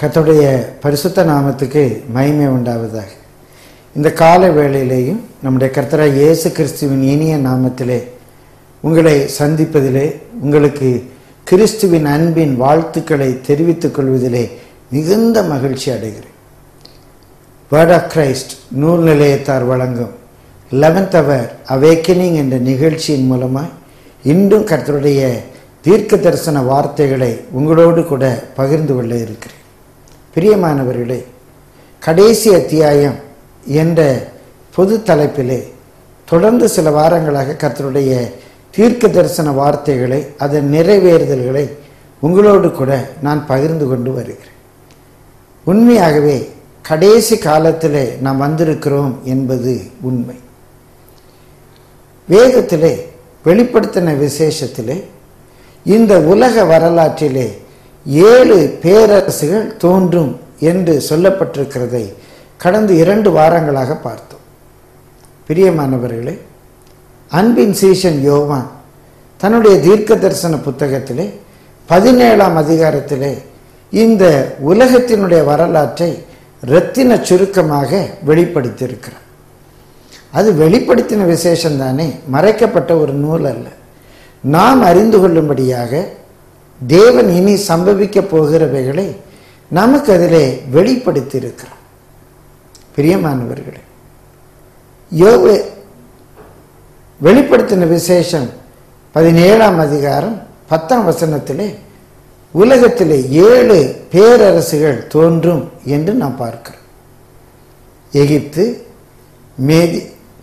கர்த்தருடைய பரிசுத்த நாமத்துக்கு மகிமை உண்டாவதாக இந்த கால வேளையிலேயும் நம்முடைய கர்த்தராய் இயேசு கிறிஸ்துவின் இனிய நாமத்திலே உங்களை சந்திப்பதிலே உங்களுக்கு கிறிஸ்துவின் அன்பின் வாழ்த்துக்களை தெரிவித்துக் கொள்வதிலே மிகுந்த மகிழ்ச்சி அடைகிறேன் வேர்ட் ஆஃப் கிரைஸ்ட் நூல் நிலையத்தார் வழங்கும் லெவன்த் அவர் அவேக்கனிங் என்ற நிகழ்ச்சியின் மூலமாய் இன்றும் கர்த்தருடைய தீர்க்க தரிசன வார்த்தைகளை உங்களோடு கூட பகிர்ந்து கொள்ள இருக்கிறேன் பிரியமானவர்களே கடைசி அத்தியாயம் என்ற பொது தலைப்பிலே தொடர்ந்து சில வாரங்களாக கர்த்தருடைய தீர்க்க தரிசன வார்த்தைகளை அதன் நிறைவேறுதல்களை உங்களோடு கூட நான் பகிர்ந்து கொண்டு வருகிறேன் உண்மையாகவே கடைசி காலத்திலே நாம் வந்திருக்கிறோம் என்பது உண்மை வேதத்திலே வெளிப்படுத்தின விசேஷத்திலே இந்த உலக வரலாற்றிலே ஏழு பேரரசுகள் தோன்றும் என்று சொல்லப்பட்டிருக்கிறதை கடந்த இரண்டு வாரங்களாக பார்த்தோம் பிரியமானவர்களே அன்பின் சீஷன் யோவான் தன்னுடைய தீர்க்க தரிசன புத்தகத்திலே பதினேழாம் அதிகாரத்திலே இந்த உலகத்தினுடைய வரலாற்றை இரத்தின சுருக்கமாக வெளிப்படுத்தியிருக்கிறார் அது வெளிப்படுத்தின விசேஷம் தானே மறைக்கப்பட்ட ஒரு நூல் அல்ல நாம் அறிந்து கொள்ளும்படியாக தேவன் இனி சம்பவிக்க போகிறவைகளை நமக்கு அதிலே வெளிப்படுத்தி இருக்கிறார் பிரியமானவர்களே யோவே வெளிப்படுத்தின விசேஷம் பதினேழாம் அதிகாரம் பத்தாம் வசனத்திலே உலகத்திலே ஏழு பேரரசுகள் தோன்றும் என்று நாம் பார்க்கிறோம் எகிப்து மேதி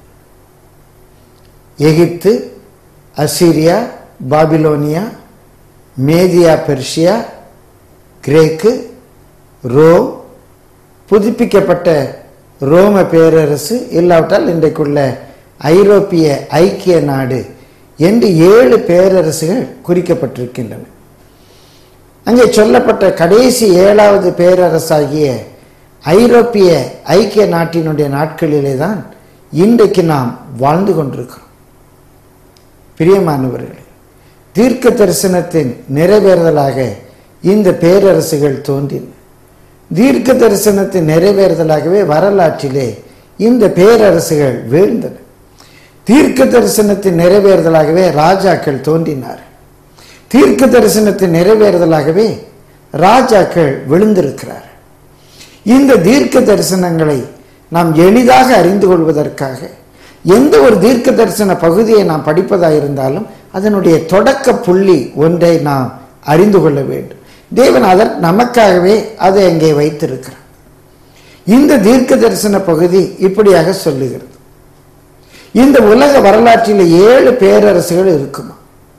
Egypt Assyria Babylonia Media Persia கிரேக்கு ரோம் புதுப்பிக்கப்பட்ட ரோம பேரரசு இல்லாவிட்டால் இன்றைக்குள்ள ஐரோப்பிய ஐக்கிய நாடு என்று ஏழு பேரரசுகள் குறிக்கப்பட்டிருக்கின்றன அங்கே சொல்லப்பட்ட கடைசி ஏழாவது பேரரசாகிய ஐரோப்பிய ஐக்கிய நாட்டினுடைய நாட்களிலே தான் இன்றைக்கு நாம் வாழ்ந்து கொண்டிருக்கிறோம் பிரியமானவர்களே தீர்க்க தரிசனத்தின் நிறைவேறுதலாக இந்த பேரரசுகள் தோன்றின தீர்க்க தரிசனத்தின் நிறைவேறுதலாகவே வரலாற்றிலே இந்த பேரரசுகள் வீழ்ந்தன தீர்க்க தரிசனத்தின் நிறைவேறுதலாகவே ராஜாக்கள் தோன்றினார் தீர்க்க தரிசனத்தின் நிறைவேறுதலாகவே ராஜாக்கள் விழுந்திருக்கிறார் இந்த தீர்க்க தரிசனங்களை நாம் எளிதாக அறிந்து கொள்வதற்காக எந்த ஒரு தீர்க்க தரிசன பகுதியை நாம் படிப்பதாக இருந்தாலும் அதனுடைய தொடக்க புள்ளி ஒன்றை நாம் அறிந்து கொள்ள வேண்டும் தேவன் அதற்கு நமக்காகவே அதை அங்கே வைத்திருக்கிறார் இந்த தீர்க்க தரிசன பகுதி இப்படியாக சொல்லுகிறது இந்த உலக வரலாற்றில் ஏழு பேரரசுகள் இருக்குமா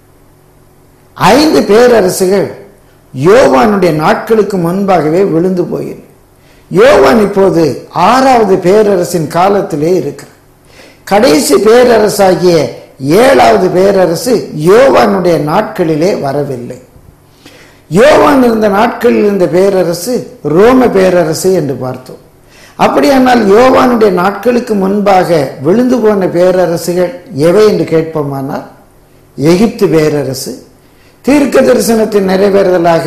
ஐந்து பேரரசுகள் யோவானுடைய நாட்களுக்கு முன்பாகவே விழுந்து போயின யோவான் இப்போது ஆறாவது பேரரசின் காலத்திலே இருக்கிறார் கடைசி பேரரசாகிய ஏழாவது பேரரசு யோவானுடைய நாட்களிலே வரவில்லை யோவான் இருந்த நாட்களில் இருந்த பேரரசு ரோம பேரரசு என்று பார்த்தோம் அப்படியானால் யோவானுடைய நாட்களுக்கு முன்பாக விழுந்து போன பேரரசுகள் எவை என்று கேட்போமானால் எகிப்து பேரரசு தீர்க்க தரிசனத்தின் நிறைவேறுதலாக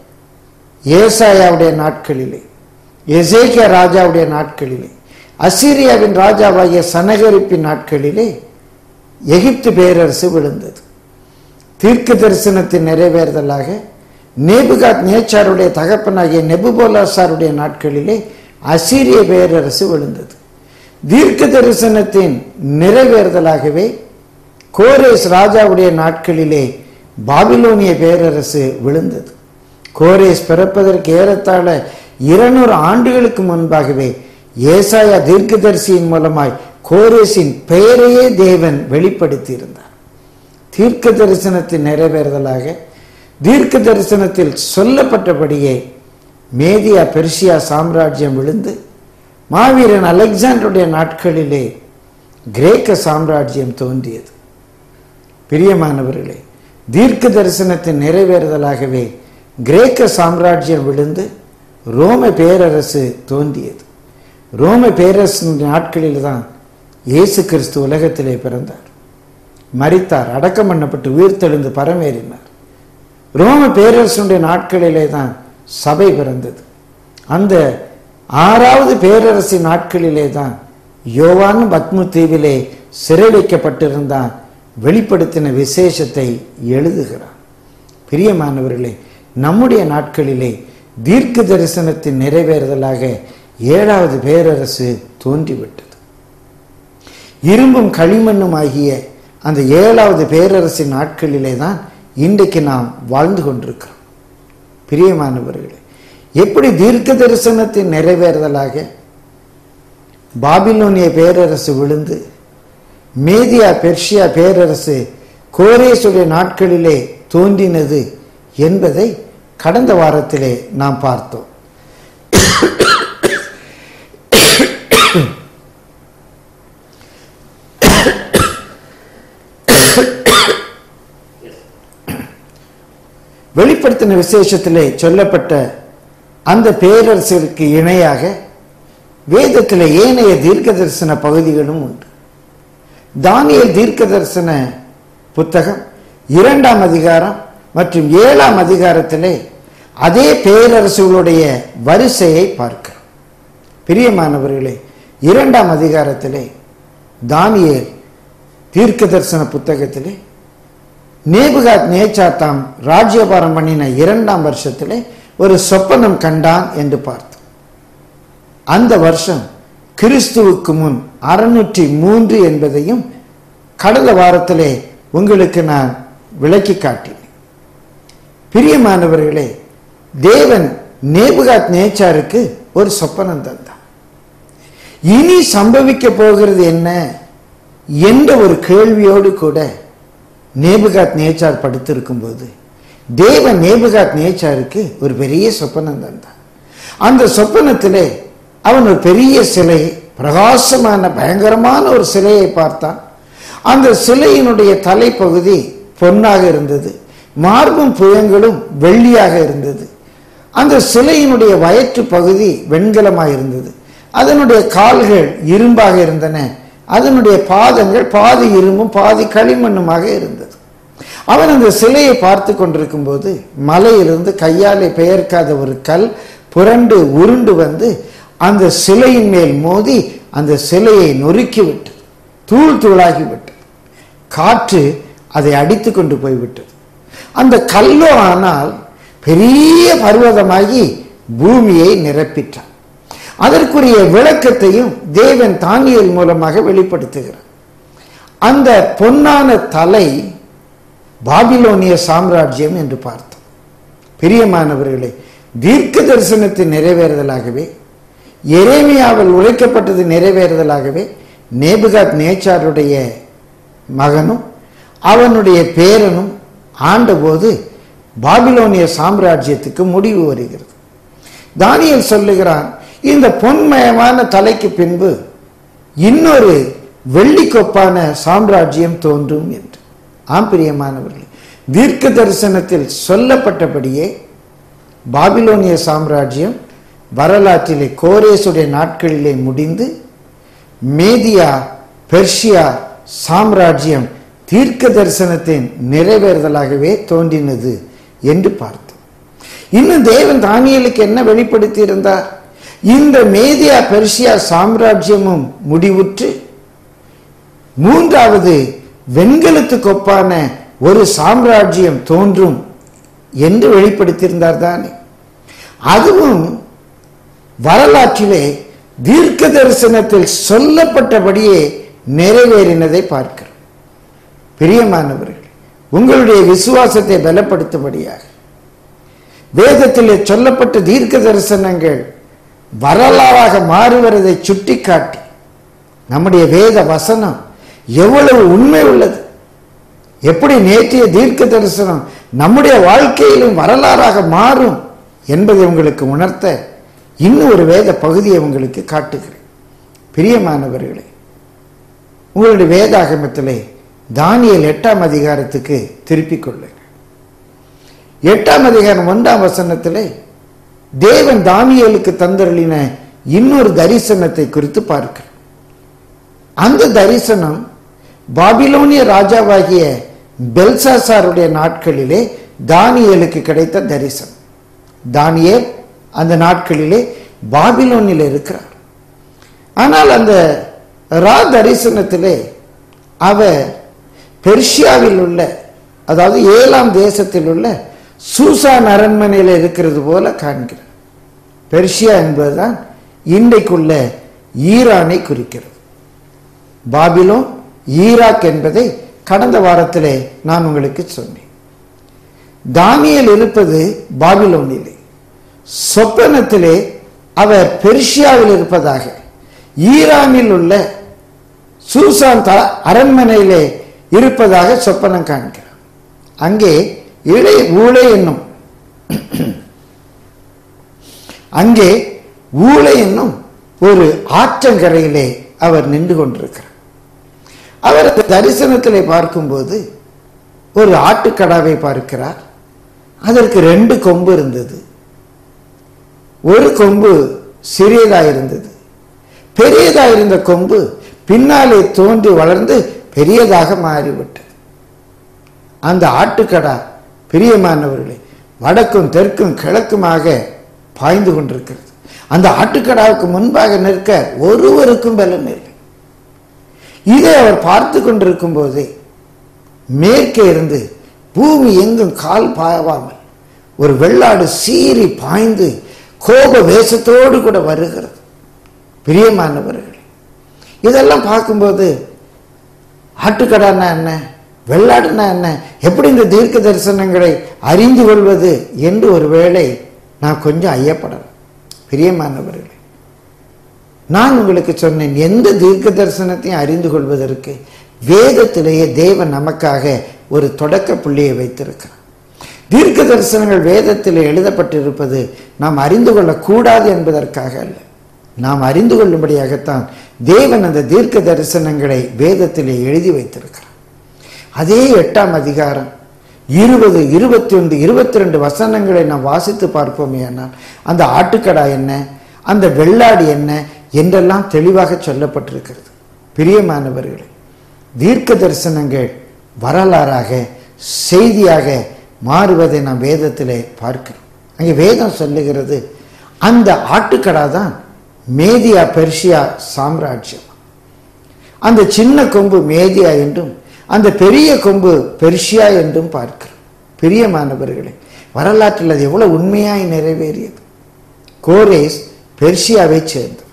ஏசாயாவுடைய நாட்களிலே எசேக்கியா ராஜாவுடைய நாட்களிலே அசீரியாவின் ராஜாவாகிய சனகரிப்பின் நாட்களிலே எகிப்து பேரரசு விழுந்தது தீர்க்க தரிசனத்தின் நிறைவேறுதலாக நேபுகாத் நேச்சாருடைய தகப்பனாகிய நெபுபோலாசாருடைய நாட்களிலே அசீரிய பேரரசு விழுந்தது தீர்க்க தரிசனத்தின் நிறைவேறுதலாகவே கோரேஸ் ராஜாவுடைய நாட்களிலே பாபிலோனிய பேரரசு விழுந்தது கோரேஸ் பிறப்பதற்கு ஏறத்தாழ இருநூறு ஆண்டுகளுக்கு முன்பாகவே ஏசாயா தீர்க்கதரிசியின் மூலமாய் கோரேசின் பெயரையே தேவன் வெளிப்படுத்தி இருந்தார் தீர்க்க தரிசனத்தின் நிறைவேறுதலாக தீர்க்க தரிசனத்தில் சொல்லப்பட்டபடியே மேதியா பெர்சியா சாம்ராஜ்யம் விழுந்து மாவீரன் அலெக்சாண்டருடைய நாட்களிலே கிரேக்க சாம்ராஜ்யம் தோன்றியது பிரியமானவர்களே தீர்க்க தரிசனத்தின் நிறைவேறுதலாகவே கிரேக்க சாம்ராஜ்யம் விழுந்து ரோம பேரரசு தோன்றியது ரோம பேரரசின் நாட்களில் தான் இயேசு கிறிஸ்து உலகத்திலே பிறந்தார் மரித்தார் அடக்கம் பண்ணப்பட்டு உயிர்த்தெழுந்து பரமேறினார் ரோம பேரரசனுடைய நாட்களிலே தான் சபை பிறந்தது அந்த ஆறாவது பேரரசின் நாட்களிலே தான் யோவான் பத்மு தீவிலே சிறை வைக்கப்பட்டிருந்தான் வெளிப்படுத்தின விசேஷத்தை எழுதுகிறான் பிரியமானவர்களே நம்முடைய நாட்களிலே தீர்க்க தரிசனத்தின் நிறைவேறுதலாக ஏழாவது பேரரசு தோன்றிவிட்டது இரும்பும் களிமண்ணும் ஆகிய அந்த ஏழாவது பேரரசின் நாட்களிலே தான் இன்றைக்கு நாம் வாழ்ந்து கொண்டிருக்கிறோம் பிரியமானவர்களே எப்படி தீர்க்க தரிசனத்தின் நிறைவேறுதலாக பாபிலோனிய பேரரசு விழுந்து மேதியா பெர்ஷியா பேரரசு கோரேசுடைய நாட்களிலே தோன்றினது என்பதை கடந்த வாரத்திலே நாம் பார்த்தோம் வெளிப்படுத்தின விசேஷத்திலே சொல்லப்பட்ட அந்த பேரரசிற்கு இணையாக வேதத்திலே ஏனைய தீர்க்க தரிசன பகுதிகளும் உண்டு தானியல் தீர்க்க தரிசன புத்தகம் இரண்டாம் அதிகாரம் மற்றும் ஏழாம் அதிகாரத்திலே அதே பேரரசுகளுடைய வரிசையை பார்க்கிறோம் பிரியமானவர்களே இரண்டாம் அதிகாரத்திலே தானியேல் தீர்க்க தரிசன புத்தகத்திலே நேபுகாத் நேச்சா தாம் ராஜ்யபாரம் பண்ணின இரண்டாம் வருஷத்திலே ஒரு சொப்பனம் கண்டான் என்று பார்த்தோம் அந்த வருஷம் கிறிஸ்துவுக்கு முன் அறுநூற்றி மூன்று என்பதையும் கடந்த வாரத்திலே உங்களுக்கு நான் விளக்கி காட்டினேன் பிரியமானவர்களே தேவன் நேபுகாத் நேச்சாருக்கு ஒரு சொப்பனம் தந்தான் இனி சம்பவிக்க போகிறது என்ன என்ற ஒரு கேள்வியோடு கூட நேபுகாத் நேச்சார் படுத்திருக்கும் போது தேவன் நேபுகாத் நேச்சாருக்கு ஒரு பெரிய சொப்பனம் தந்தான் அந்த சொப்பனத்திலே அவன் ஒரு பெரிய சிலை பிரகாசமான பயங்கரமான ஒரு சிலையை பார்த்தான் அந்த சிலையினுடைய தலைப்பகுதி பொன்னாக இருந்தது மார்பும் புயங்களும் வெள்ளியாக இருந்தது அந்த சிலையினுடைய வயிற்று பகுதி வெண்கலமாக இருந்தது அதனுடைய கால்கள் இரும்பாக இருந்தன அதனுடைய பாதங்கள் பாதி இரும்பும் பாதி களிமண்ணுமாக இருந்தது அவன் அந்த சிலையை பார்த்து கொண்டிருக்கும் போது மலையிலிருந்து கையாலே பெயர்க்காத ஒரு கல் புரண்டு உருண்டு வந்து அந்த சிலையின் மேல் மோதி அந்த சிலையை நொறுக்கி விட்டது தூள் தூளாகி விட்டது காற்று அதை அடித்து கொண்டு போய்விட்டது அந்த கல்லோ ஆனால் பெரிய பர்வதமாகி பூமியை நிரப்பிற்றான் அதற்குரிய விளக்கத்தையும் தேவன் தானியல் மூலமாக வெளிப்படுத்துகிறார் அந்த பொன்னான தலை பாபிலோனிய சாம்ராஜ்யம் என்று பார்த்தோம் பிரியமானவர்களே தீர்க்க தரிசனத்தின் நிறைவேறுதலாகவே எரேமியாவில் உழைக்கப்பட்டது நிறைவேறுதலாகவே நேபுகாத் நேச்சாருடைய மகனும் அவனுடைய பேரனும் ஆண்டபோது பாபிலோனிய சாம்ராஜ்யத்துக்கு முடிவு வருகிறது தானியல் சொல்லுகிறான் இந்த பொன்மயமான தலைக்கு பின்பு இன்னொரு வெள்ளிக்கொப்பான சாம்ராஜ்யம் தோன்றும் என்று ஆம் பிரியமானவர்களே தீர்க்க தரிசனத்தில் சொல்லப்பட்டபடியே பாபிலோனிய சாம்ராஜ்யம் வரலாற்றிலே கோரேசுடைய நாட்களிலே முடிந்து மேதியா பெர்ஷியா சாம்ராஜ்யம் தீர்க்க தரிசனத்தின் நிறைவேறுதலாகவே தோன்றினது என்று பார்த்தோம் இன்னும் தேவன் தானியலுக்கு என்ன வெளிப்படுத்தி இருந்தார் இந்த மேதியா பெர்ஷியா சாம்ராஜ்யமும் முடிவுற்று மூன்றாவது வெண்கலத்துக்கு ஒப்பான ஒரு சாம்ராஜ்யம் தோன்றும் என்று வெளிப்படுத்தியிருந்தார் தானே அதுவும் வரலாற்றிலே தீர்க்க தரிசனத்தில் சொல்லப்பட்டபடியே நிறைவேறினதை பார்க்கிறோம் பிரியமானவர்கள் உங்களுடைய விசுவாசத்தை பலப்படுத்தும்படியாக வேதத்திலே சொல்லப்பட்ட தீர்க்க தரிசனங்கள் வரலாறாக மாறுவதை சுட்டிக்காட்டி நம்முடைய வேத வசனம் எவ்வளவு உண்மை உள்ளது எப்படி நேற்றைய தீர்க்க தரிசனம் நம்முடைய வாழ்க்கையிலும் வரலாறாக மாறும் என்பதை உங்களுக்கு உணர்த்த இன்னும் ஒரு வேத பகுதியை உங்களுக்கு காட்டுகிறேன் பிரியமானவர்களே உங்களுடைய வேதாகமத்திலே தானியல் எட்டாம் அதிகாரத்துக்கு திருப்பிக் கொள்ளுங்க எட்டாம் அதிகாரம் ஒன்றாம் வசனத்திலே தேவன் தானியலுக்கு தந்தருளின இன்னொரு தரிசனத்தை குறித்து பார்க்கிறோம் அந்த தரிசனம் பாபிலோனிய ராஜாவாகிய பெல்சாசாருடைய நாட்களிலே தானியலுக்கு கிடைத்த தரிசனம் தானியேல் அந்த நாட்களிலே பாபிலோனில் இருக்கிறார் ஆனால் அந்த ரா தரிசனத்திலே அவர் பெர்ஷியாவில் உள்ள அதாவது ஏழாம் தேசத்தில் உள்ள சூசான் அரண்மனையில் இருக்கிறது போல காண்கிறார் பெர்ஷியா என்பதுதான் இன்றைக்குள்ள ஈரானை குறிக்கிறது பாபிலோன் ஈராக் என்பதை கடந்த வாரத்திலே நான் உங்களுக்கு சொன்னேன் தானியல் இருப்பது பாபிலோனிலே சொப்பனத்திலே அவர் பெர்ஷியாவில் இருப்பதாக ஈரானில் உள்ள சூசான் த- அரண்மனையிலே இருப்பதாக சொப்பனம் காண்கிறார் அங்கே இளை ஊழை என்னும் அங்கே ஊழை என்னும் ஒரு ஆற்றங்கரையிலே அவர் நின்று கொண்டிருக்கிறார் அவர் அந்த தரிசனத்திலே பார்க்கும்போது ஒரு ஆட்டுக்கடாவை பார்க்கிறார் அதற்கு ரெண்டு கொம்பு இருந்தது ஒரு கொம்பு சிறியதாக இருந்தது பெரியதாக இருந்த கொம்பு பின்னாலே தோன்றி வளர்ந்து பெரியதாக மாறிவிட்டது அந்த ஆட்டுக்கடா பிரியமானவர்களே வடக்கும் தெற்கும் கிழக்குமாக பாய்ந்து கொண்டிருக்கிறது அந்த ஆட்டுக்கடாவுக்கு முன்பாக நிற்க ஒருவருக்கும் பலன் இல்லை இதை அவர் பார்த்து கொண்டிருக்கும் போதே மேற்கே இருந்து பூமி எங்கும் கால் பாயாமல் ஒரு வெள்ளாடு சீறி பாய்ந்து கோப வேஷத்தோடு கூட வருகிறது பிரியமானவர்களே இதெல்லாம் பார்க்கும்போது ஆட்டுக்கடான்னா என்ன வெள்ளாடுனா என்ன எப்படி இந்த தீர்க்க தரிசனங்களை அறிந்து கொள்வது என்று ஒருவேளை நான் கொஞ்சம் ஐயப்படலாம் பிரியமானவர்களே நான் உங்களுக்கு சொன்னேன் எந்த தீர்க்க தரிசனத்தையும் அறிந்து கொள்வதற்கு வேதத்திலேயே தேவன் நமக்காக ஒரு தொடக்க புள்ளியை வைத்திருக்கிறார் தீர்க்க தரிசனங்கள் வேதத்தில் எழுதப்பட்டிருப்பது நாம் அறிந்து கொள்ளக்கூடாது என்பதற்காக அல்ல நாம் அறிந்து கொள்ளும்படியாகத்தான் தேவன் அந்த தீர்க்க தரிசனங்களை வேதத்திலே எழுதி வைத்திருக்கிறார் அதே எட்டாம் அதிகாரம் இருபது இருபத்தி ஒன்று இருபத்தி ரெண்டு வசனங்களை நாம் வாசித்து பார்ப்போமே ஆனால் அந்த ஆட்டுக்கடா என்ன அந்த வெள்ளாடு என்ன என்றெல்லாம் தெளிவாக சொல்லப்பட்டிருக்கிறது பிரியமானவர்களே தீர்க்க தரிசனங்கள் வரலாறாக செய்தியாக மாறுவதை நாம் வேதத்திலே பார்க்கிறோம் அங்கே வேதம் சொல்லுகிறது அந்த ஆட்டுக்கடா தான் மேதியா பெர்ஷியா சாம்ராஜ்யம் அந்த சின்ன கொம்பு மேதியா என்றும் அந்த பெரிய கொம்பு பெர்ஷியா என்றும் பார்க்கிறோம் பிரியமானவர்களே வரலாற்றில் அது எவ்வளவு உண்மையாய் நிறைவேறியது கோரேஸ் பெர்ஷியாவை சேர்ந்தவர்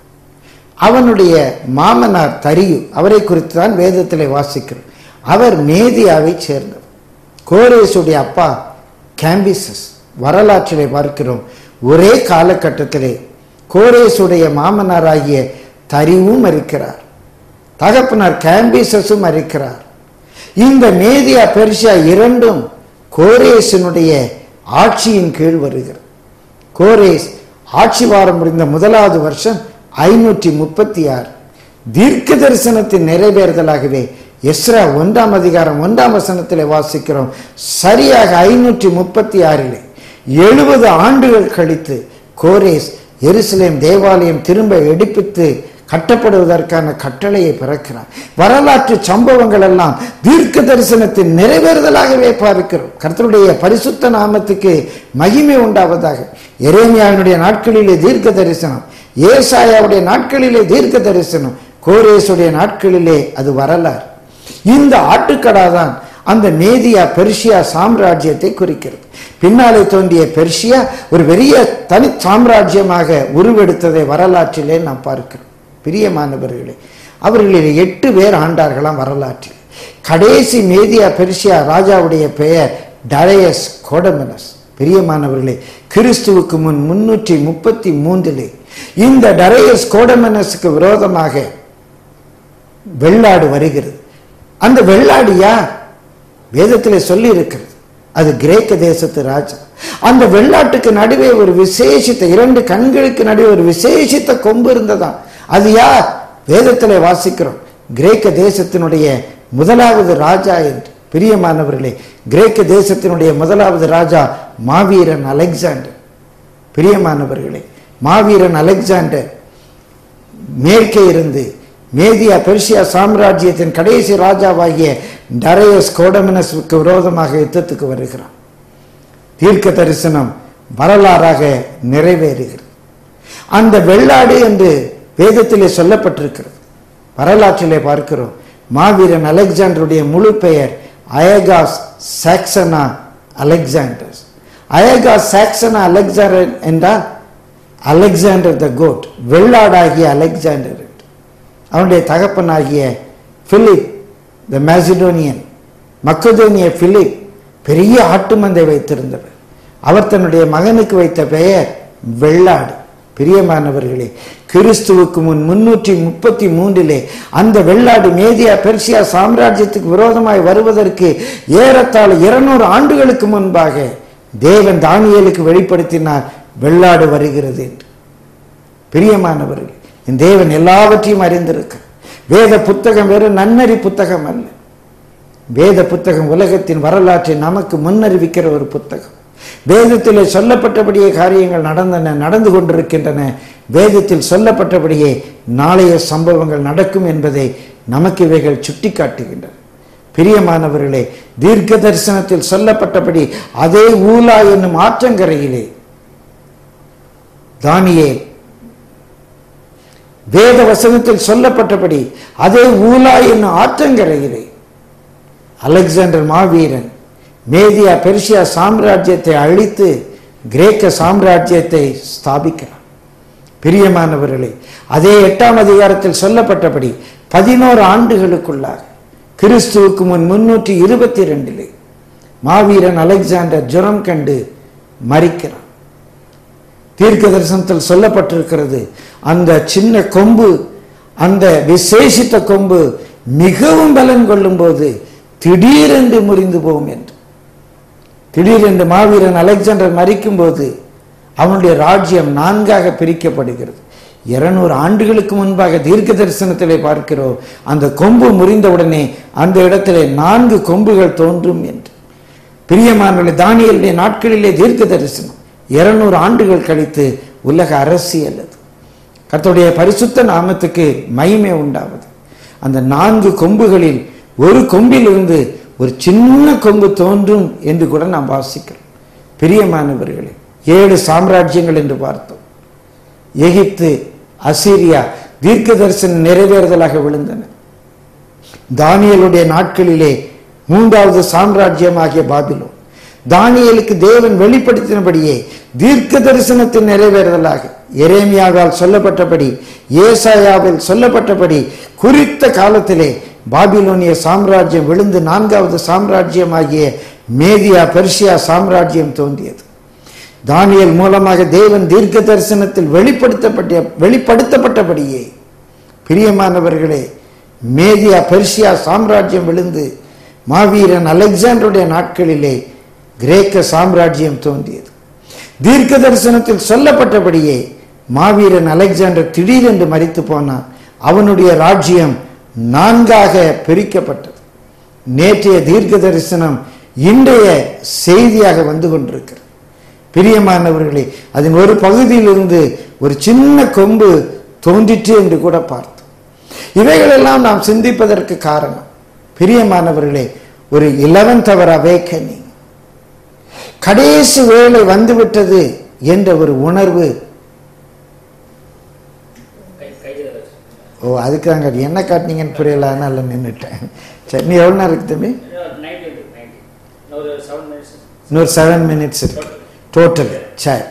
அவனுடைய மாமனார் தரியு அவரை குறித்து தான் வேதத்திலே வாசிக்கிறோம் அவர் மேதியாவை சேர்ந்தவர் கோரேசுடைய அப்பா கேம்பிசஸ் வரலாற்றிலே பார்க்கிறோம் ஒரே காலகட்டத்திலே கோரேசுடைய மாமனாராகிய தரிவும் மறிக்கிறார் தகப்பனார் கேம்பிசஸும் மறிக்கிறார் இந்த மேதியா பெர்ஷியா இரண்டும் கோரேசனுடைய ஆட்சியின் கீழ் வருகிறது கோரேஸ் ஆட்சி வாரம் முடிந்த முதலாவது வருஷம் ஐநூற்றி முப்பத்தி ஆறு தீர்க்க தரிசனத்தின் நிறைவேறுதலாகவே எஸ்ரா ஒன்றாம் அதிகாரம் ஒன்றாம் வசனத்திலே வாசிக்கிறோம் சரியாக ஐநூற்றி முப்பத்தி ஆறிலே எழுபது ஆண்டுகள் கழித்து கோரேஸ் எருசலேம் தேவாலயம் திரும்ப எடுப்பித்து கட்டப்படுவதற்கான கட்டளையை பிறக்கிறார் வரலாற்று சம்பவங்கள் எல்லாம் தீர்க்க தரிசனத்தின் நிறைவேறுதலாகவே பார்க்கிறோம் கர்த்தருடைய பரிசுத்த நாமத்துக்கு மகிமை உண்டாவதாக எரேமியாவினுடைய நாட்களிலே தீர்க்க தரிசனம் ஏசாயாவுடைய நாட்களிலே தீர்க்க தரிசனம் கோரேசுடைய நாட்களிலே அது வரலாறு இந்த ஆட்டுக்கடா தான் அந்த மேதியா பெர்ஷியா சாம்ராஜ்யத்தை குறிக்கிறது பின்னாலே தோன்றிய பெர்ஷியா ஒரு பெரிய தனி சாம்ராஜ்யமாக உருவெடுத்ததை வரலாற்றிலே நாம் பார்க்கிறோம் பிரியமானவர்களே அவர்களில் எட்டு பேர் ஆண்டார்களாம் வரலாற்றில் கடைசி மேதியா பெர்ஷியா ராஜாவுடைய பெயர் டரையஸ் கோடமனஸ் பிரியமானவர்களே கிறிஸ்துவுக்கு முன் முன்னூற்றி முப்பத்தி மூன்றிலே இந்த டரையஸ் கோடமனஸுக்கு விரோதமாக வெள்ளாடு வருகிறது அந்த வெள்ளாடு யார் வேதத்திலே சொல்லி இருக்கிறது அது கிரேக்க தேசத்து ராஜா அந்த வெள்ளாட்டுக்கு நடுவே ஒரு விசேஷித்த இரண்டு கண்களுக்கு நடுவே ஒரு விசேஷித்த கொம்பு இருந்ததாம் அது யார் வேதத்திலே வாசிக்கிறோம் கிரேக்க தேசத்தினுடைய முதலாவது ராஜா என்று பிரியமானவர்களே கிரேக்க தேசத்தினுடைய முதலாவது ராஜா மாவீரன் அலெக்சாண்டர் பிரியமானவர்களே மாவீரன் அலெக்சாண்டர் மேற்கே இருந்து மேதியா பெர்ஷியா சாம்ராஜ்யத்தின் கடைசி ராஜாவாகிய டரையஸ் கோடமினஸுக்கு விரோதமாக யுத்தத்துக்கு வருகிறான் தீர்க்க தரிசனம் வரலாறாக நிறைவேறுகிறது அந்த வெள்ளாடு என்று வேதத்திலே சொல்லப்பட்டிருக்கிறது வரலாற்றிலே பார்க்கிறோம் மாவீரன் அலெக்சாண்டருடைய முழு பெயர் அயகாஸ் சாக்சனா அலெக்சாண்டர்ஸ் அயகாஸ் சாக்சனா அலெக்சாண்டர் என்றால் அலெக்சாண்டர் த கோட் வெள்ளாடாகிய அலெக்சாண்டர் என்று. அவனுடைய தகப்பனாகிய பிலிப் த மேசிடோனியன் மக்கதோனிய பிலிப் பெரிய ஆட்டு மந்தை வைத்திருந்தவர் அவர் தன்னுடைய மகனுக்கு வைத்த பெயர் வெள்ளாடு பிரியமானவர்களே கிறிஸ்துவுக்கு முன் முன்னூற்றி முப்பத்தி மூன்றிலே அந்த வெள்ளாடு மேதியா பெர்சியா சாம்ராஜ்யத்துக்கு விரோதமாய் வருவதற்கு ஏறத்தாழ இருநூறு ஆண்டுகளுக்கு முன்பாக தேவன் தானியேலுக்கு வெளிப்படுத்தினார் வெள்ளாடு வருகிறது என்று பிரியமானவர்கள் என் தேவன் எல்லாவற்றையும் அறிந்திருக்க வேத புத்தகம் வெறும் நன்னறி புத்தகம் அல்ல வேத புத்தகம் உலகத்தின் வரலாற்றை நமக்கு முன்னறிவிக்கிற ஒரு புத்தகம் வேதத்திலே சொல்லப்பட்டபடியே காரியங்கள் நடந்தன நடந்து கொண்டிருக்கின்றன வேதத்தில் சொல்லப்பட்டபடியே நாளைய சம்பவங்கள் நடக்கும் என்பதை நமக்கு இவைகள் சுட்டிக்காட்டுகின்றன பிரியமானவர்களே தீர்க்க தரிசனத்தில் சொல்லப்பட்டபடி அதே ஊலா என்னும் ஆற்றங்கரையிலே தானியேல் வேத வசனத்தில் சொல்லப்பட்டபடி அதே ஊலா என்னும் ஆற்றங்கரையிலே அலெக்சாண்டர் மாவீரன் மேதியா பெர்சியா சாம்ராஜ்யத்தை அழித்து கிரேக்க சாம்ராஜ்யத்தை ஸ்தாபிக்கிறார் பிரியமானவர்களே அதே எட்டாம் அதிகாரத்தில் சொல்லப்பட்டபடி பதினோரு ஆண்டுகளுக்குள்ளாக கிறிஸ்துவுக்கு முன் முன்னூற்றி இருபத்தி ரெண்டிலே மாவீரன் அலெக்சாண்டர் ஜுரம் கண்டு மறிக்கிறான் தீர்க்க தரிசனத்தில் சொல்லப்பட்டிருக்கிறது அந்த சின்ன கொம்பு அந்த விசேஷித்த கொம்பு மிகவும் பலன் கொள்ளும் போது திடீரென்று முறிந்து போகும் என்று திடீரென்று மாவீரன் அலெக்சாண்டர் மறிக்கும் போது அவனுடைய ராஜ்யம் நான்காக பிரிக்கப்படுகிறது இருநூறு ஆண்டுகளுக்கு முன்பாக தீர்க்க தரிசனத்திலே பார்க்கிறோம் அந்த கொம்பு முறிந்தவுடனே அந்த இடத்திலே நான்கு கொம்புகள் தோன்றும் என்று பிரியமானவர்களே தானியலுடைய நாட்களிலே தீர்க்க தரிசனம் இருநூறு ஆண்டுகள் கழித்து உலக அரசியல் அது கர்த்தருடைய பரிசுத்த நாமத்துக்கு மகிமை உண்டாவது அந்த நான்கு கொம்புகளில் ஒரு கொம்பிலிருந்து ஒரு சின்ன கொம்பு தோன்றும் என்று கூட நாம் வாசிக்கிறோம் பிரியமானவர்களே ஏழு சாம்ராஜ்யங்கள் என்று பார்த்தோம் எகிப்து அசீரியா தீர்க்க தரிசனம் நிறைவேறுதலாக விழுந்தன தானியலுடைய நாட்களிலே மூன்றாவது சாம்ராஜ்யமாகிய பாபிலோன் தானியலுக்கு தேவன் வெளிப்படுத்தினபடியே தீர்க்க தரிசனத்தின் நிறைவேறுதலாக எரேமியாவால் சொல்லப்பட்டபடி ஏசாயாவில் சொல்லப்பட்டபடி குறித்த காலத்திலே பாபிலோனிய சாம்ராஜ்யம் விழுந்து நான்காவது சாம்ராஜ்யமாகிய மேதியா பெர்சியா சாம்ராஜ்யம் தோன்றியது தானியல் மூலமாக தேவன் தீர்க்க தரிசனத்தில் வெளிப்படுத்தப்பட்ட வெளிப்படுத்தப்பட்டபடியே பிரியமானவர்களே மேதியா பெர்சியா சாம்ராஜ்யம் விழுந்து மாவீரன் அலெக்சாண்டருடைய நாட்களிலே கிரேக்க சாம்ராஜ்யம் தோன்றியது தீர்க்க தரிசனத்தில் சொல்லப்பட்டபடியே மாவீரன் அலெக்சாண்டர் திடீரென்று மறித்து போனான் அவனுடைய ராஜ்யம் நான்காக பிரிக்கப்பட்டது நேற்றைய தீர்க்க தரிசனம் இன்றைய செய்தியாக வந்து கொண்டிருக்கிறது பிரியமானவர்களே அதன் ஒரு பகுதியிலிருந்து ஒரு சின்ன கொம்பு தோன்றிற்று என்று கூட பார்த்தோம் இவைகளெல்லாம் நாம் சிந்திப்பதற்கு காரணம் பிரியமானவர்களே ஒரு இலவன்த் அவர் அவேக்கனிங் கடைசி வேலை வந்துவிட்டது என்ற ஒரு உணர்வு கை கையில் வச்சு ஓ அதுக்கு தான் காட்டி என்ன காட்டினீங்கன்னு புரியல அதனால நின்றுட்டேன் சரி நீ எவ்வளோ நேரம் இருக்கு தம்பி நைன்டி இருக்கு நைன்டி ஒரு செவன் மினிட்ஸ் இன்னொரு செவன் மினிட்ஸ் இருக்கு டோட்டல் சரி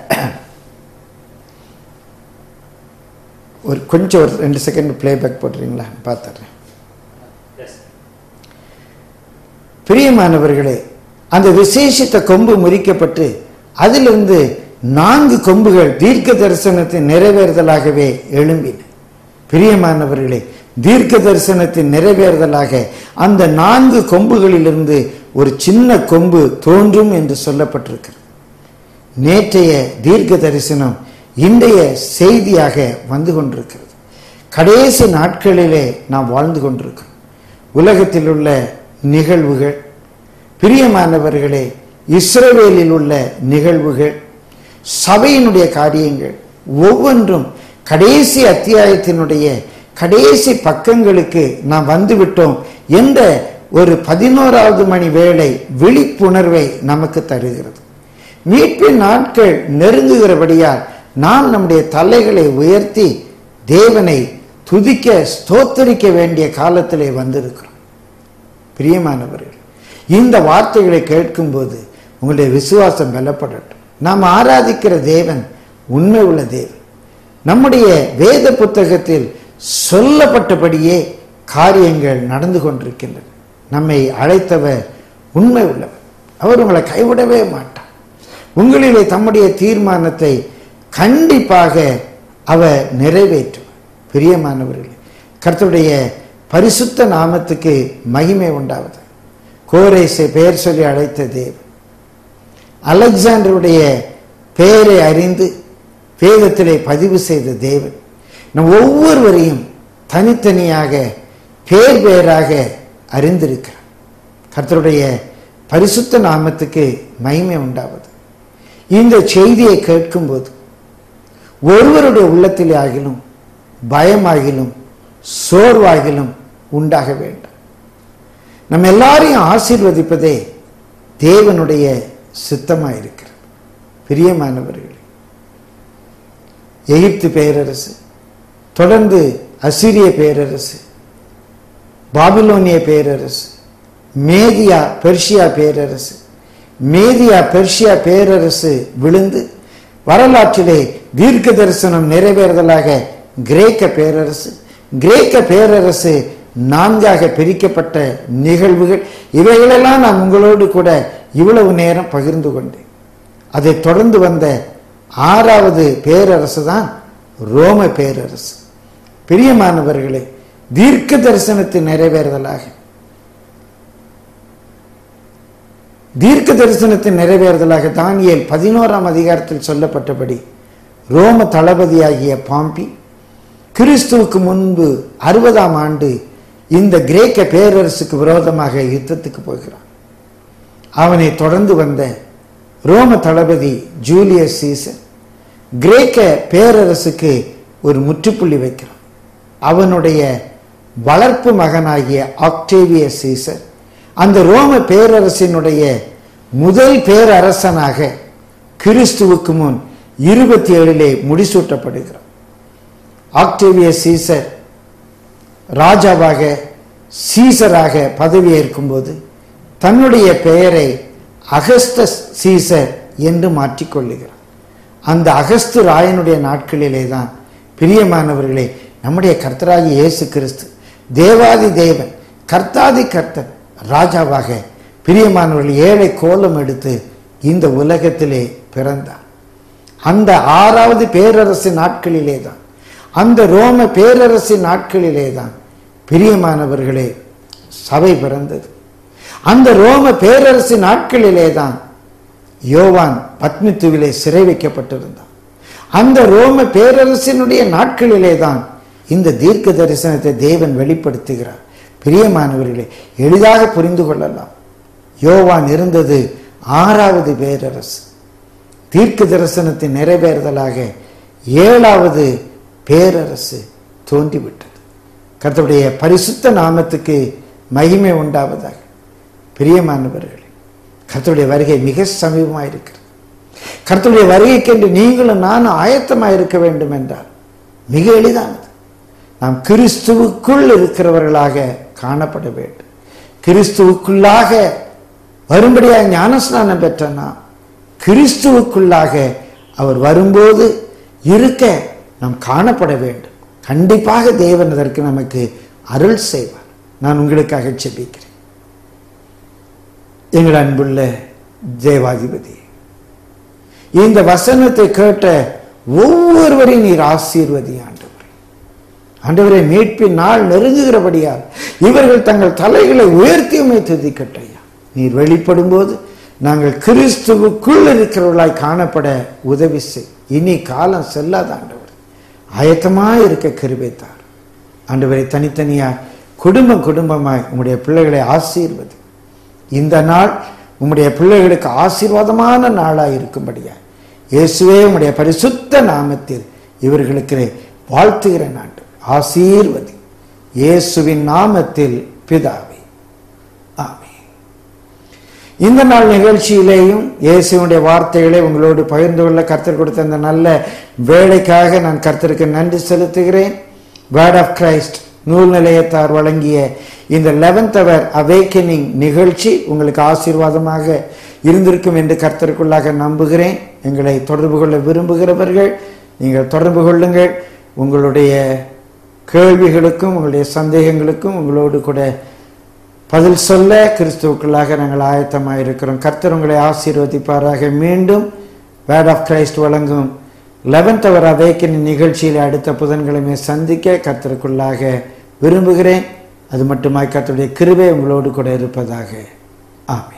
ஒரு கொஞ்சம் ஒரு ரெண்டு செகண்ட் ப்ளேபேக் போட்டுறீங்களா பார்த்துட்றேன் எஸ் பிரியமானவர்களே அந்த விசேஷித்த கொம்பு முறிக்கப்பட்டு அதிலிருந்து நான்கு கொம்புகள் தீர்க்க தரிசனத்தின் நிறைவேறுதலாகவே எழும்பின பிரியமானவர்களே தீர்க்க தரிசனத்தின் நிறைவேறுதலாக அந்த நான்கு கொம்புகளிலிருந்து ஒரு சின்ன கொம்பு தோன்றும் என்று சொல்லப்பட்டிருக்கிறது நேற்றைய தீர்க்க தரிசனம் இன்றைய செய்தியாக வந்து கொண்டிருக்கிறது கடைசி நாட்களிலே நாம் வாழ்ந்து கொண்டிருக்கிறோம் உலகத்தில் உள்ள நிகழ்வுகள் பிரியமானவர்களே இஸ்ரவேலில் உள்ள நிகழ்வுகள் சபையினுடைய காரியங்கள் ஒவ்வொன்றும் கடைசி அத்தியாயத்தினுடைய கடைசி பக்கங்களுக்கு நாம் வந்துவிட்டோம் என்ற ஒரு பதினோராவது மணி வேளை விழிப்புணர்வை நமக்கு தருகிறது மீட்பின் நாட்கள் நெருங்குகிறபடியால் நாம் நம்முடைய தலைகளை உயர்த்தி தேவனை துதிக்க ஸ்தோத்தரிக்க வேண்டிய காலத்திலே வந்திருக்கிறோம் பிரியமானவர்கள் இந்த வார்த்தைகளை கேட்கும்போது உங்களுடைய விசுவாசம் பலப்படட்டும் நாம் ஆராதிக்கிற தேவன் உண்மை உள்ள தேவன் நம்முடைய வேத புத்தகத்தில் சொல்லப்பட்டபடியே காரியங்கள் நடந்து கொண்டிருக்கின்றன நம்மை அழைத்தவர் உண்மை உள்ளவர் அவர் உங்களை கைவிடவே மாட்டார் உங்களிலே தம்முடைய தீர்மானத்தை கண்டிப்பாக அவர் நிறைவேற்றுவார் பிரியமானவர்களே கர்த்தருடைய பரிசுத்த நாமத்துக்கு மகிமை உண்டாவது கோரேசை பெயர் சொல்லி அழைத்த தேவன் அலெக்சாண்டருடைய பெயரை அறிந்து வேதத்திலே பதிவு செய்த தேவன் நம் ஒவ்வொருவரையும் தனித்தனியாக பேர் பெயராக அறிந்திருக்கிறார் கர்த்தருடைய பரிசுத்த நாமத்துக்கு மகிமை உண்டாவது இந்த செய்தியை கேட்கும்போது ஒருவருடைய உள்ளத்திலே ஆகிலும் பயமாகிலும் சோர்வாகிலும் உண்டாக வேண்டும் நம்ம எல்லாரையும் ஆசீர்வதிப்பதே தேவனுடைய சித்தமாக இருக்கிறது பிரியமானவர்களே எகிப்து பேரரசு தொடர்ந்து அசிரிய பேரரசு பாபிலோனிய பேரரசு மேதியா பெர்ஷியா பேரரசு மேதியா பெர்ஷியா பேரரசு விழுந்து வரலாற்றிலே தீர்க்க தரிசனம் நிறைவேறுதலாக கிரேக்க பேரரசு கிரேக்க பேரரசு நான்காக பிரிக்கப்பட்ட நிகழ்வுகள் இவைகளெல்லாம் நான் உங்களோடு கூட இவ்வளவு நேரம் பகிர்ந்து கொண்டேன் அதை தொடர்ந்து வந்த ஆறாவது பேரரசு தான் ரோம பேரரசு பிரியமானவர்களே தீர்க்க தரிசனத்தின் நிறைவேறுதலாக தீர்க்க தரிசனத்தின் நிறைவேறுதலாக தானியேல் பதினோராம் அதிகாரத்தில் சொல்லப்பட்டபடி ரோம தளபதியாகிய பாம்பி கிறிஸ்துவுக்கு முன்பு அறுபதாம் ஆண்டு இந்த கிரேக்க பேரரசுக்கு விரோதமாக யுத்தத்துக்கு போகிறான் அவனை தொடர்ந்து வந்த ரோம தளபதி ஜூலியஸ் சீசர் கிரேக்க பேரரசுக்கு ஒரு முற்றுப்புள்ளி வைக்கிறான் அவனுடைய வளர்ப்பு மகனாகிய ஆக்டேவியஸ் சீசர் அந்த ரோம பேரரசினுடைய முதல் பேரரசனாக கிறிஸ்துவுக்கு முன் இருபத்தி ஏழிலே முடிசூட்டப்படுகிறார் ஆக்டேவியஸ் சீசர் ராஜாவாக சீசராக பதவியேற்கும் போது தன்னுடைய பெயரை அகஸ்தஸ் சீசர் என்று மாற்றிக்கொள்ளுகிறார் அந்த அகஸ்து ராயனுடைய நாட்களிலே தான் பிரியமானவர்களே நம்முடைய கர்த்தராகி இயேசு கிறிஸ்து தேவாதி தேவன் கர்த்தாதி கர்த்தன் ராஜாவாக பிரியமானவர்கள் ஏழை கோலம் எடுத்து இந்த உலகத்திலே பிறந்தார் அந்த ஆறாவது பேரரசு நாட்களிலே தான் அந்த ரோம பேரரசு நாட்களிலே தான் பிரியமானவர்களே சபை பிறந்தது அந்த ரோம பேரரசு நாட்களிலே தான் யோவான் பத்மித்துவிலே சிறை வைக்கப்பட்டிருந்தான் அந்த ரோம பேரரசினுடைய நாட்களிலே தான் இந்த தீர்க்க தரிசனத்தை தேவன் வெளிப்படுத்துகிறார் பிரியமானவர்களே எளிதாக புரிந்து கொள்ளலாம் யோவான் இருந்தது ஆறாவது பேரரசு தீர்க்க தரிசனத்தின் நிறைவேறுதலாக ஏழாவது பேரரசு தோன்றிவிட்டது கர்த்தருடைய பரிசுத்த நாமத்துக்கு மகிமை உண்டாவதாக பிரியமானவர்களே கர்த்தருடைய வருகை மிக சமீபமாக இருக்கிறது கர்த்தருடைய வருகைக்கென்று நீங்களும் நானும் ஆயத்தமாக இருக்க வேண்டும் என்றால் மிக எளிதானது நாம் கிறிஸ்துவுக்குள் இருக்கிறவர்களாக காணப்பட வேண்டும் கிறிஸ்துவுக்குள்ளாக வரும்படியாக ஞானஸ்நானம் பெற்ற நாம் கிறிஸ்துவுக்குள்ளாக அவர் வரும்போது இருக்க நாம் காணப்பட வேண்டும் கண்டிப்பாக தேவன் அதற்கு நமக்கு அருள் செய்வார் நான் உங்களுக்காக செபிக்கிறேன் எங்கள் அன்புள்ள தேவாதிபதி இந்த வசனத்தை கேட்ட ஒவ்வொருவரையும் நீர் ஆசீர்வதி ஆண்டவர் ஆண்டவரை மீட்பின் நாள் நெருங்குகிறபடியால் இவர்கள் தங்கள் தலைகளை உயர்த்தியுமே துதிக்கட்டையா நீர் வெளிப்படும் போது நாங்கள் கிறிஸ்துவுக்குள் இருக்கிறவர்களாய் காணப்பட உதவி செய் இனி காலம் செல்லாத ஆண்டவர் ஆயத்தமாய் இருக்க கிருபைத்தார் ஆண்டவரை தனித்தனியாய் குடும்பம் குடும்பமாய் உம்முடைய பிள்ளைகளை ஆசீர்வது இந்த நாள் உம்முடைய பிள்ளைகளுக்கு ஆசீர்வாதமான நாளாய் இருக்கும்படியாய் இயேசுவே உம்முடைய பரிசுத்த நாமத்தில் இவர்களுக்கு வாழ்த்துகிற நாட்டு ஆசீர்வதி இயேசுவின் நாமத்தில் பிதாவே ஆமென் இந்த நாள் நிகழ்ச்சியிலேயும் இயேசுடைய வார்த்தைகளை உங்களோடு பகிர்ந்து கொள்ள கர்த்தர் கொடுத்த அந்த நல்ல வேலைக்காக நான் கர்த்தருக்கு நன்றி செலுத்துகிறேன் வேர்ட் ஆஃப் கிரைஸ்ட் நூல் நிலையத்தார் வழங்கிய இந்த லெவன்த் அவர் அவேக்கனிங் நிகழ்ச்சி உங்களுக்கு ஆசீர்வாதமாக இருந்திருக்கும் என்று கர்த்தருக்குள்ளாக நம்புகிறேன் எங்களை தொடர்பு கொள்ள விரும்புகிறவர்கள் நீங்கள் தொடர்பு கொள்ளுங்கள் உங்களுடைய கேள்விகளுக்கும் உங்களுடைய சந்தேகங்களுக்கும் உங்களோடு கூட பதில் சொல்ல கிறிஸ்துவுக்குள்ளாக நாங்கள் ஆயத்தமாக இருக்கிறோம் கர்த்தர் உங்களை ஆசீர்வதிப்பாராக மீண்டும் வேர்ட் ஆஃப் கிரைஸ்ட் வழங்கும் லெவன்த் அவர் அவேக்கனின் நிகழ்ச்சியில் அடுத்த புதன்கிழமை சந்திக்க கர்த்தருக்குள்ளாக விரும்புகிறேன் அது மட்டுமாய் கர்த்தருடைய கிருபை உங்களோடு கூட இருப்பதாக ஆமென்